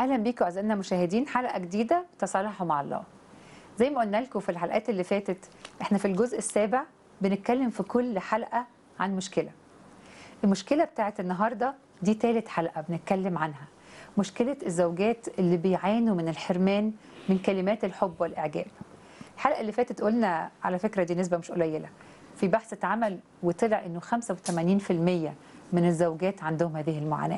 اهلا بيكم اعزائنا المشاهدين حلقه جديده تصالحوا مع الله زي ما قلنا لكم في الحلقات اللي فاتت احنا في الجزء السابع بنتكلم في كل حلقه عن مشكله المشكله بتاعت النهارده دي تالت حلقه بنتكلم عنها مشكله الزوجات اللي بيعانوا من الحرمان من كلمات الحب والاعجاب الحلقه اللي فاتت قلنا على فكره دي نسبه مش قليله في بحث اتعمل وطلع انه 85% من الزوجات عندهم هذه المعاناه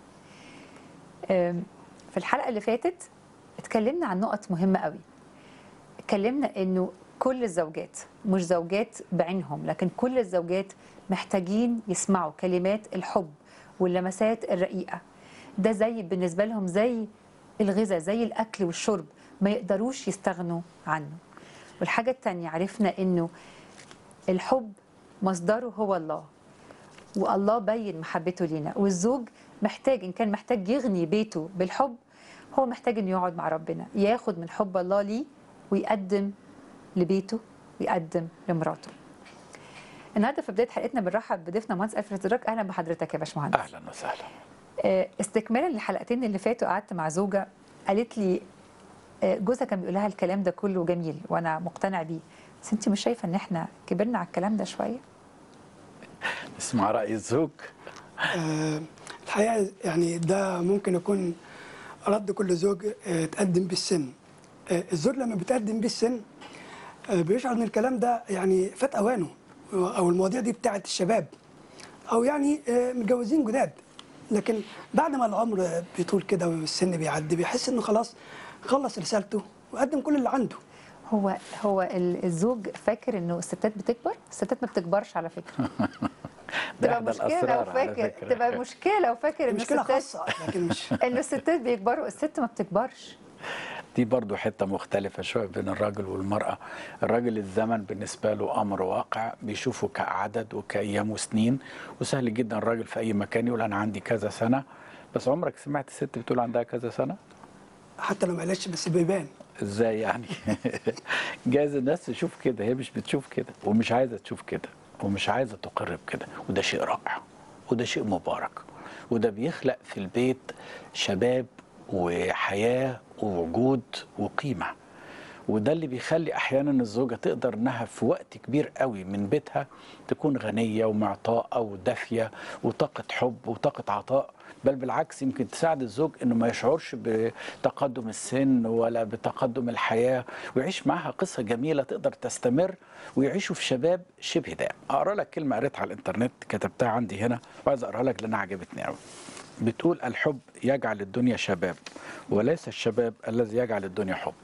أم، في الحلقه اللي فاتت اتكلمنا عن نقط مهمه قوي اتكلمنا انه كل الزوجات مش زوجات بعينهم لكن كل الزوجات محتاجين يسمعوا كلمات الحب واللمسات الرقيقه ده زي بالنسبه لهم زي الغذاء زي الاكل والشرب ما يقدروش يستغنوا عنه والحاجه التانية عرفنا انه الحب مصدره هو الله والله بين محبته لينا والزوج محتاج ان كان محتاج يغني بيته بالحب هو محتاج انه يقعد مع ربنا ياخد من حب الله ليه ويقدم لبيته ويقدم لمراته النهارده في بدايه حلقتنا بنرحب بضيفنا مهندس الفريد دراك اهلا بحضرتك يا باشمهندس اهلا وسهلا آه، استكمالا للحلقتين اللي فاتوا قعدت مع زوجه قالت لي آه، جوزها كان بيقول لها الكلام ده كله جميل وانا مقتنع بيه بس انت مش شايفه ان احنا كبرنا على الكلام ده شويه اسمع راي الزوج آه، الحقيقه يعني ده ممكن يكون رد كل زوج آه، تقدم بالسن آه، الزوج لما بتقدم بالسن آه، بيشعر ان الكلام ده يعني فات اوانه او المواضيع دي بتاعت الشباب او يعني آه، متجوزين جداد لكن بعد ما العمر بيطول كده والسن بيعدي بيحس انه خلاص خلص رسالته وقدم كل اللي عنده هو هو ال- الزوج فاكر انه الستات بتكبر الستات ما بتكبرش على فكره ده تبقى احدى مشكله الاسرار لو على فاكر فكره تبقى مشكله لو فاكر ان مشكله الستات خاصه لكن مش ان الستات بيكبروا الست ما بتكبرش دي برضو حته مختلفه شويه بين الراجل والمراه الراجل الزمن بالنسبه له امر واقع بيشوفه كعدد وكايام وسنين وسهل جدا الراجل في اي مكان يقول انا عندي كذا سنه بس عمرك سمعت ست بتقول عندها كذا سنه حتى لو ما قالتش بس بيبان ازاي يعني جايز الناس تشوف كده هي مش بتشوف كده ومش عايزه تشوف كده ومش عايزه تقر بكده وده شيء رائع وده شيء مبارك وده بيخلق في البيت شباب وحياه ووجود وقيمه وده اللي بيخلي احيانا الزوجه تقدر انها في وقت كبير قوي من بيتها تكون غنيه ومعطاءه ودافيه وطاقه حب وطاقه عطاء بل بالعكس يمكن تساعد الزوج انه ما يشعرش بتقدم السن ولا بتقدم الحياه ويعيش معها قصه جميله تقدر تستمر ويعيشوا في شباب شبه دائم اقرا لك كلمه قريتها على الانترنت كتبتها عندي هنا وعايز اقراها لك لانها عجبتني قوي بتقول الحب يجعل الدنيا شباب وليس الشباب الذي يجعل الدنيا حب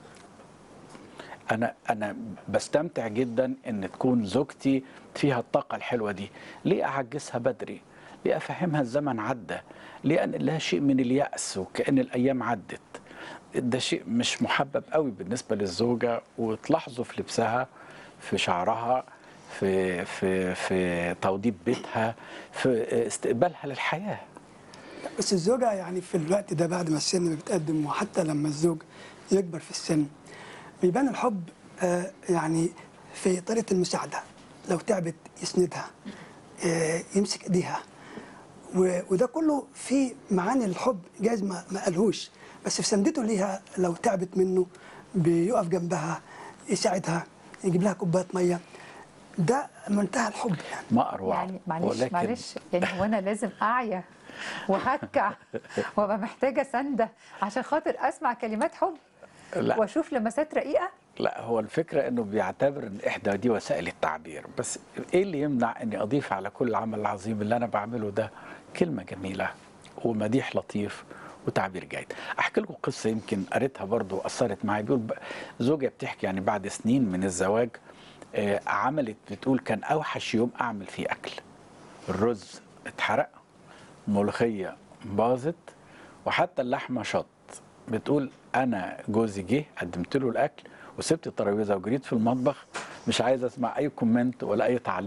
انا انا بستمتع جدا ان تكون زوجتي فيها الطاقه الحلوه دي ليه اعجزها بدري ليه افهمها الزمن عدى ليه انقل لها شيء من الياس وكان الايام عدت ده شيء مش محبب قوي بالنسبه للزوجه وتلاحظوا في لبسها في شعرها في في في توضيب بيتها في استقبالها للحياه بس الزوجة يعني في الوقت ده بعد ما السن بتقدم وحتى لما الزوج يكبر في السن بيبان الحب آه، يعني في طريقة المساعدة لو تعبت يسندها آه، يمسك ايديها و- وده كله في معاني الحب جايز ما ما قالهوش بس في سندته ليها لو تعبت منه بيقف جنبها يساعدها يجيب لها كوبايه ميه ده منتهى الحب يعني ما اروع يعني معلش معلش يعني هو انا لازم اعيا وهكع وابقى محتاجه سنده عشان خاطر اسمع كلمات حب لا واشوف لمسات رقيقه لا هو الفكرة انه بيعتبر ان احدى دي وسائل التعبير بس ايه اللي يمنع اني اضيف على كل العمل العظيم اللي انا بعمله ده كلمة جميلة ومديح لطيف وتعبير جيد احكي لكم قصة يمكن قريتها برضو اثرت معايا بيقول ب- زوجة بتحكي يعني بعد سنين من الزواج آه، عملت بتقول كان اوحش يوم اعمل فيه اكل الرز اتحرق ملوخية باظت وحتى اللحمة شط بتقول انا جوزي جه قدمت له الاكل وسبت الترابيزه وجريت في المطبخ مش عايز اسمع اي كومنت ولا اي تعليق